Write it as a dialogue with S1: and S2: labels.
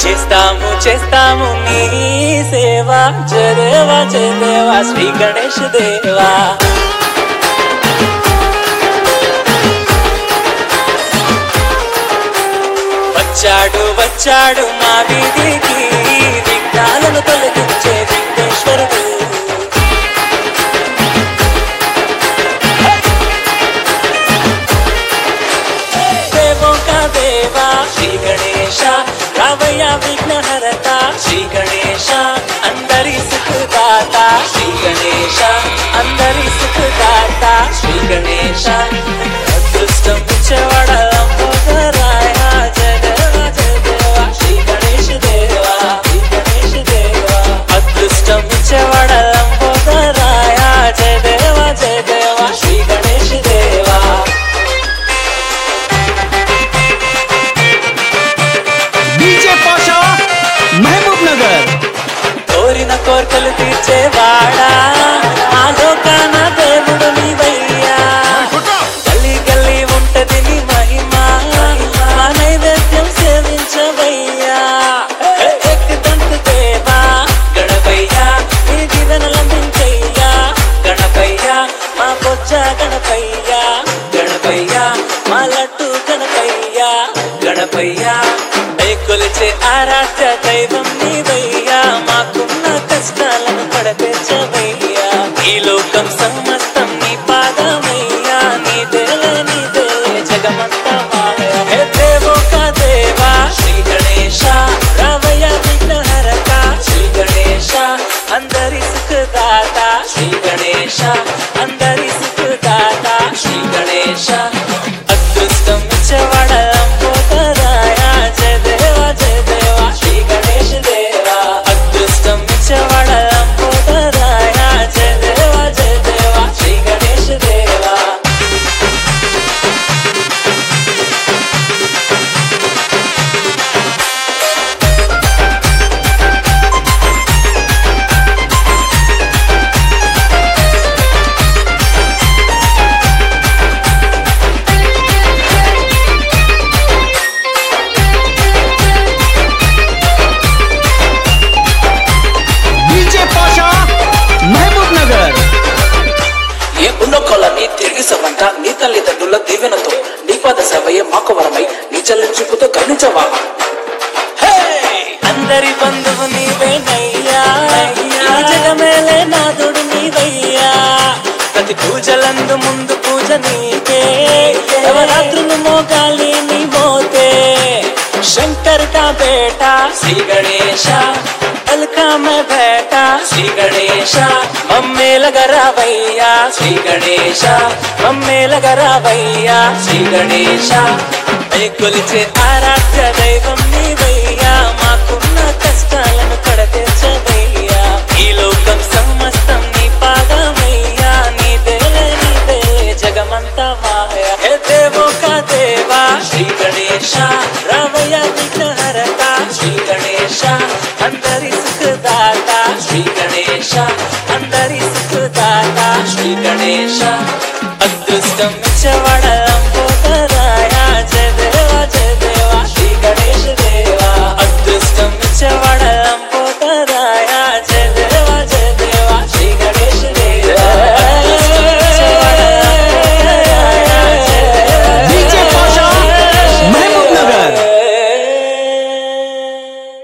S1: చేస్తాము చేస్తాము నీ సేవ జయదేవా జయదేవా శ్రీ గణేష్ దేవా వచ్చాడు వచ్చాడు మా వీధికి విఘ్నాలను తొలగించే విఘ్నేశ్వరుడు దేవోక దేవా శ్రీ గణేశ రావయ్య విఘ్నహరత శ్రీ గణేశ అందరి సుఖదాత శ్రీ గణేశ అందరి సుఖదాత శ్రీ గణేశ అదృష్టం ఇచ్చేవాడ లంబోదరాయ జయ దేవా జయ దేవా శ్రీ గణేశ దేవా శ్రీ గణేశ దేవా అదృష్టం ఇచ్చేవాడ లంబోదరాయ జయ దేవా జయ దేవా శ్రీ గణేశ దేవా
S2: డీజే పాషా మహబూబ్ నగర్
S1: కోరిన కోర్కెలు తీర్చేవాడా ఆ లోకాన దేవుడు నీవయ్యా గల్లీ గల్లీ ఉంటది నీ మహిమ మా నైవేద్యం సేవించవయ్యా ఎక్కదంత దేవా గణపయ్యా నీ దీవెనలందించయ్యా గణపయ్యా మా బొజ్జ గణపయ్యా గణపయ్యా మా లడ్డు గణపయ్యా గణపయ్యా దయ కొలిచే ఆరాధ్య దైవం నీవయ్యా మాకున్న కష్టాలను పడతెచ్చవయ్యా ఈ లోకం సమస్తం నీ పాదమయ్యా నీదేలే నీదేలే జగమంతా మాయ హే దేవో కా దేవా శ్రీ గణేశ రావయ్య విఘ్నహరక శ్రీ గణేశ అందరి సుఖదాత శ్రీ గణేశ అందరి సుఖదాత శ్రీ గణేశ అదృష్టం ఇచ్చేవాడ లంబోదరాయ జయ దేవా జయ దేవా శ్రీ గణేశ దేవా అదృష్టం ఇచ్చేవాడ లంబోదరాయ జయ దేవా జయ దేవా శ్రీ గణేశ దేవా
S2: డీజే పాషా మహబూబ్ నగర్
S3: ఏ ఉన్నొక్కలని తిరిగి సవంట నీ తల్లిదండ్రుల దీవెనతో నీ పద సేవయే మాకు వరమై నీ చెల్లించుకుతో కరుణించవా
S1: హే! అందరి బంధువు నీవేనయ్యా ఈ జగమేలే నాదుడు నీవయ్యా ప్రతి పూజలందు ముందు పూజ నీకే నవరాత్రులు మోగాలి నీ మోతే శంకర్ का बेटा श्री गणेश अलका में बैठा श्री गणेश मम्मे लगा रावैया श्री गणेश मम्मे लगा रावैया श्री गणेश కొలిచే ఆరాధ్య దైవం నీవయ్యా మాకున్న కష్టాలను కడతీర్చవయ్యా ఈ లోకం సమస్తం నీ పాదమయ్యా నీ దేలే నీ దేలే జగమంతా మాయ హే దేవో కా దేవా శ్రీ గణేశ